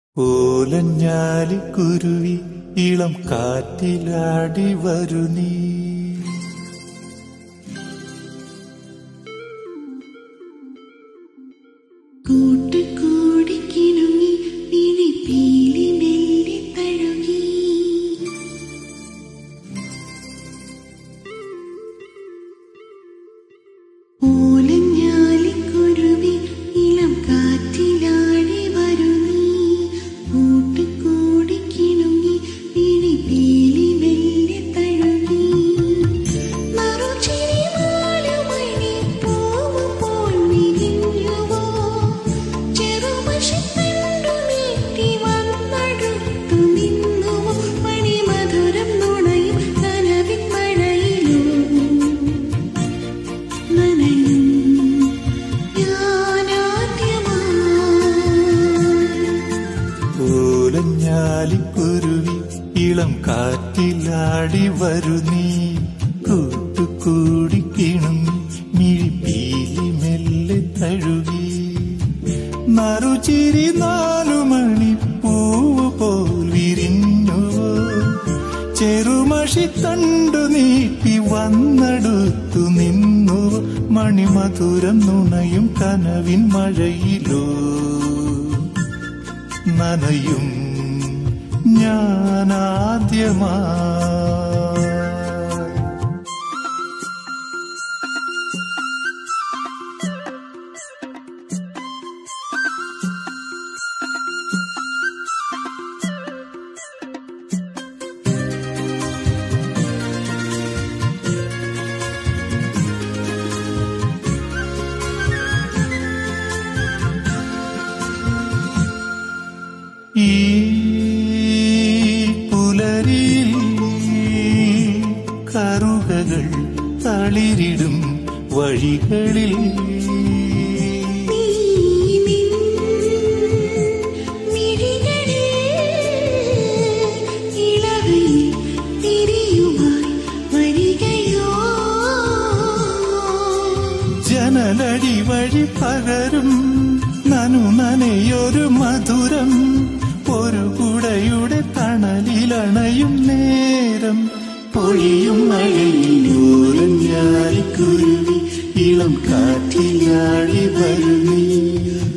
ഓലഞ്ഞാലിക്കുരുവി ഇളം കാറ്റിലാടി വരു നീ കൂട്ടുകൂടിക്കിണുങ്ങി വിഴിപ്പീലി മെല്ലെ തഴുകി ഓലഞ്ഞാലിക്കുരുവി ഇളം കാറ്റിലാടി വരു നീ കൂട്ടുകൂടിക്കിണുങ്ങി വിഴിപ്പീലി മെല്ലെ തഴുകി മറുചിരി മാലുമണി പൂവ് പോൽ വിരിഞ്ഞുവോ ചെറുപശിത്തണ്ടു നീട്ടി വന്നടുത്തു നിന്നുവോ മണിമധുരം നുണയും കനവിൻ മഴയിലും നനയും ഞാനാദ്യമായി ഓലഞ്ഞാലിക്കുരുവി ഇളം കാറ്റിലാടി വരു നീ കൂട്ടുകൂടി കിണുങ്ങി മിഴിപ്പീലി മെല്ലെ തഴുകി നറുചിരി നാലുമണി പൂവ് പോൽ വിരിഞ്ഞുവോ ചെറുമഷി തണ്ടു നീട്ടി വന്നടുത്തു നിന്നു മണിമധുരം നുണയും കനവിൻ മഴയിലോ നനയും ഞാനാദ്യമായി ഈ പുലരിൽ കറുകകൾ തളിരിടും വഴികളിൽ നീ നിൻ മിഴികളിൽ ഇളകയിൽ തിരിയുവായി വരികയോ ജനലടി വഴി പകരും നനു നനയൊരു മധുരം ഒരു കുടയുടെ തണലിലണയും നേരം പൊഴിയും മഴയിലൂരം ഞാലിക്കുരുവി ഇളം കാറ്റിലാടി വരുന്നീ